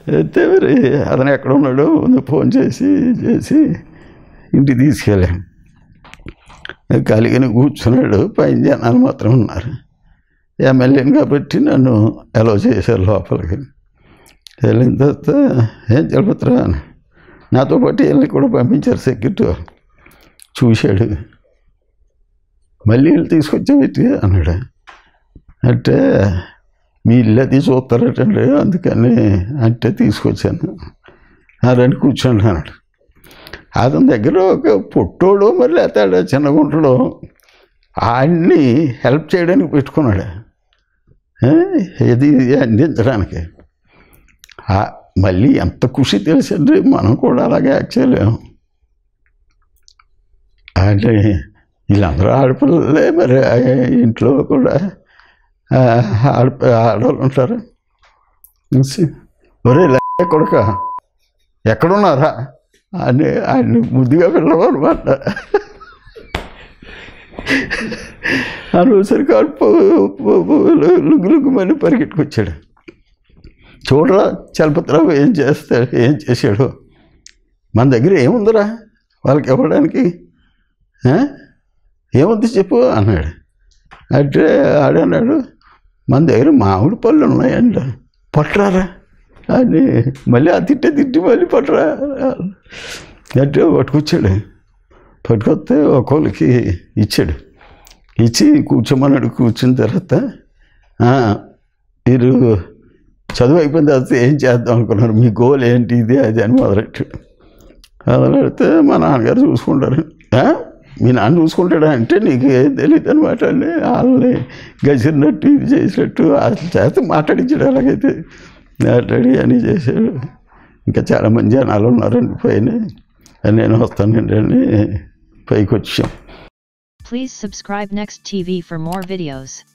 అయితే మరి అతను ఎక్కడ ఉన్నాడో ఫోన్ చేసి చేసి ఇంటికి తీసుకెళ్ళాను కలిగిన కూర్చున్నాడు పైన జనాలు మాత్రం ఉన్నారు ఎమ్మెల్యేని కాబట్టి నన్ను అలౌ చేశారు లోపలికి వెళ్ళిన తర్వాత ఏం చలపత్రా అని నాతో పాటు వెళ్ళి కూడా పంపించారు సెక్యూరిటీ వాళ్ళు. చూశాడు మళ్ళీ వెళ్ళి తీసుకొచ్చాబెట్టి అన్నాడు అంటే మీ ఇల్లు అది చూస్తారటండి అందుకని అంటే తీసుకొచ్చాను అదని కూర్చోండి అన్నాడు అతని దగ్గర ఒక పుట్టోడు మరి లేతాడు చిన్నగా ఉంటాడు ఆయన్ని హెల్ప్ చేయడానికి పెట్టుకున్నాడు ఏ, ఇది ఇది అందించడానికి ఆ, మళ్ళీ ఎంత ఖుషి తెలిసింది మనం కూడా అలాగే యాక్ట్ చేయలేము అంటే వీళ్ళందరూ ఆడపిల్లలే మరి ఆ ఇంట్లో కూడా ఆ, ఆడ ఆడవాళ్ళు ఉంటారు చూసి, ఒరే లే కొడుక ఎక్కడున్నారా అని ఆయన్ని ముద్దుగా పిల్లవన్నమాట అనవసరికి లుగ్గు లుగ్గుమని పరిగెట్టుకొచ్చాడు చూడరా చలపతిరావు ఏం చేస్తాడు ఏం చేశాడు మన దగ్గర ఏముందిరా వాళ్ళకి ఇవ్వడానికి ఆ? ఏముంది చెప్పు అన్నాడు అంటే ఆడన్నాడు మన దగ్గర మామిడి పళ్ళు ఉన్నాయంట పట్టరారా అని మళ్ళీ ఆ తిట్టే తిట్టి మళ్ళీ పట్టరా అంటే పట్టుకొచ్చాడు పట్టుకొస్తే ఒక్కోళ్ళకి ఇచ్చాడు ఇచ్చి కూర్చోమన్నాడు కూర్చున్న తర్వాత "ఆ, మీరు చదువు అయిపోయిన తర్వాత ఏం చేద్దాం అనుకున్నారు మీ గోల్ ఏంటి ఇది అది అని మొదలెట్టాడు మొదలెడితే మా నాన్నగారు చూసుకుంటారు "ఆ? మీ నాన్న చూసుకుంటాడా అంటే నీకు ఏం తెలియదు అనమాట అండి వాళ్ళని గసిరినట్టు ఇది చేసినట్టు వాళ్ళ చేత మాట్లాడించాడు అలాగైతే మాట్లాడి అని చేశాడు ఇంకా చాలామంది జనాలు ఉన్నారండి పైన నేను వస్తానండి అని పైకి వచ్చాం Please subscribe Next TV for more videos.